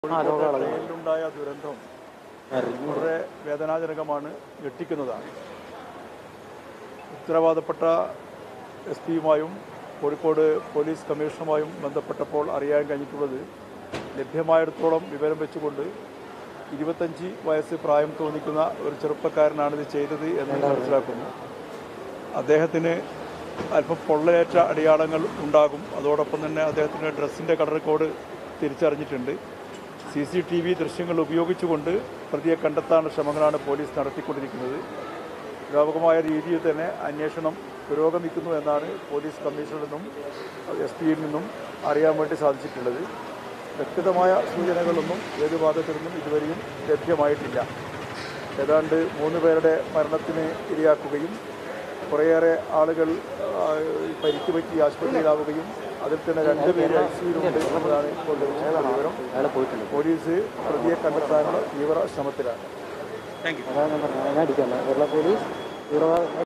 കോഴിക്കോട്ടെ രോഗാളാണ്. ട്രെയിനിലുണ്ടായ ദുരന്തം വളരെ വേദനാജനകമാണ് ഞെട്ടിക്കുന്നതാണ് ഉത്തരവാദപ്പെട്ട എസ് പിയുമായും കോഴിക്കോട് പോലീസ് കമ്മീഷണറുമായും ബന്ധപ്പെട്ടപ്പോൾ അറിയാൻ കഴിഞ്ഞിട്ടുള്ളത് ലഭ്യമായിടത്തോളം വിവരം വെച്ചുകൊണ്ട് ഇരുപത്തഞ്ച് വയസ്സ് പ്രായം തോന്നിക്കുന്ന ഒരു ചെറുപ്പക്കാരനാണ് ഇത് ചെയ്തത് എന്ന് മനസ്സിലാക്കുന്നു അദ്ദേഹത്തിന് അല്പം പൊള്ളലേറ്റ അടയാളങ്ങൾ ഉണ്ടാകും അതോടൊപ്പം തന്നെ അദ്ദേഹത്തിൻ്റെ ഡ്രസ്സിൻ്റെ കളർ കോഡ് തിരിച്ചറിഞ്ഞിട്ടുണ്ട് സി സി ടി വി ദൃശ്യങ്ങൾ ഉപയോഗിച്ചുകൊണ്ട് പ്രതിയെ കണ്ടെത്താനുള്ള ശ്രമങ്ങളാണ് പോലീസ് നടത്തിക്കൊണ്ടിരിക്കുന്നത് വ്യാപകമായ രീതിയിൽ തന്നെ അന്വേഷണം പുരോഗമിക്കുന്നു എന്നാണ് പോലീസ് കമ്മീഷണറിൽ നിന്നും എസ് പിയിൽ നിന്നും അറിയാൻ വേണ്ടി സാധിച്ചിട്ടുള്ളത് വ്യക്തമായ സൂചനകളൊന്നും ഏത് ഭാഗത്തു നിന്നും ഇതുവരെയും ലഭ്യമായിട്ടില്ല ഏതാണ്ട് മൂന്ന് പേരുടെ മരണത്തിന് ഇരയാക്കുകയും കുറേയേറെ ആളുകൾ ആ, പരിക്ക് പറ്റി ആശുപത്രിയിലാവുകയും അതിൽ തന്നെ രണ്ട് പേര് ഐ സിയിലുണ്ട് എന്നതാണ് ഇപ്പോൾ ലഭിച്ചിട്ടുള്ള വിവരം അയാൾ പോയിട്ടുണ്ട് പോലീസ് പ്രതിയെ കണ്ടെത്താനുള്ള തീവ്ര ശ്രമത്തിലാണ് അതാണ് ഞാൻ പറഞ്ഞത് ഞാൻ അടിക്കാം കേരള പോലീസ് തീവ്രവാദ